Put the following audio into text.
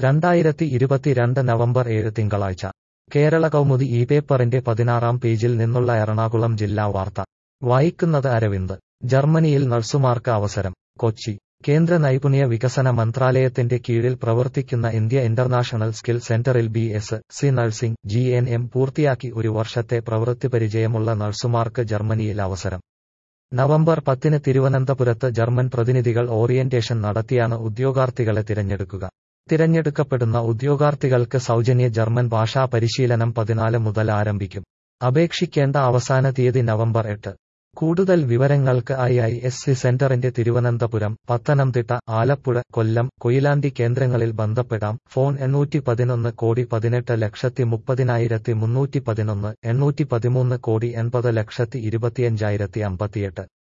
രണ്ടായിരത്തി ഇരുപത്തിരണ്ട് നവംബർ ഏഴ് തിങ്കളാഴ്ച കേരള കൗമുദി ഈ പേപ്പറിന്റെ പതിനാറാം പേജിൽ നിന്നുള്ള എറണാകുളം ജില്ലാ വാർത്ത വായിക്കുന്നത് അരവിന്ദ് ജർമ്മനിയിൽ നഴ്സുമാർക്ക് അവസരം കൊച്ചി കേന്ദ്ര നൈപുണ്യ വികസന മന്ത്രാലയത്തിന്റെ കീഴിൽ പ്രവർത്തിക്കുന്ന ഇന്ത്യ ഇന്റർനാഷണൽ സ്കിൽ സെന്ററിൽ B S C nursing G N M പൂർത്തിയാക്കി ഒരു വർഷത്തെ പ്രവൃത്തി പരിചയമുള്ള നഴ്സുമാർക്ക് ജർമ്മനിയിൽ അവസരം നവംബർ പത്തിന് തിരുവനന്തപുരത്ത് ജർമ്മൻ പ്രതിനിധികൾ ഓറിയന്റേഷൻ നടത്തിയാണ് ഉദ്യോഗാർത്ഥികളെ തിരഞ്ഞെടുക്കുക തിരഞ്ഞെടുക്കപ്പെടുന്ന ഉദ്യോഗാർത്ഥികൾക്ക് സൗജന്യ ജർമ്മൻ ഭാഷാ പരിശീലനം പതിനാല് മുതൽ ആരംഭിക്കും അപേക്ഷിക്കേണ്ട അവസാന തീയതി നവംബർ എട്ട് കൂടുതൽ വിവരങ്ങൾക്ക് ഐ ഐ എസ് സി സെന്ററിന്റെ തിരുവനന്തപുരം പത്തനംതിട്ട ആലപ്പുഴ കൊല്ലം കൊയിലാണ്ടി കേന്ദ്രങ്ങളിൽ ബന്ധപ്പെടാം ഫോൺ എണ്ണൂറ്റി പതിനൊന്ന് കോടി പതിനെട്ട് ലക്ഷത്തി മുപ്പതിനായിരത്തി മുന്നൂറ്റി പതിനൊന്ന് എണ്ണൂറ്റി പതിമൂന്ന് കോടി എൺപത് ലക്ഷത്തി ഇരുപത്തിയഞ്ചായിരത്തി അമ്പത്തിയെട്ട്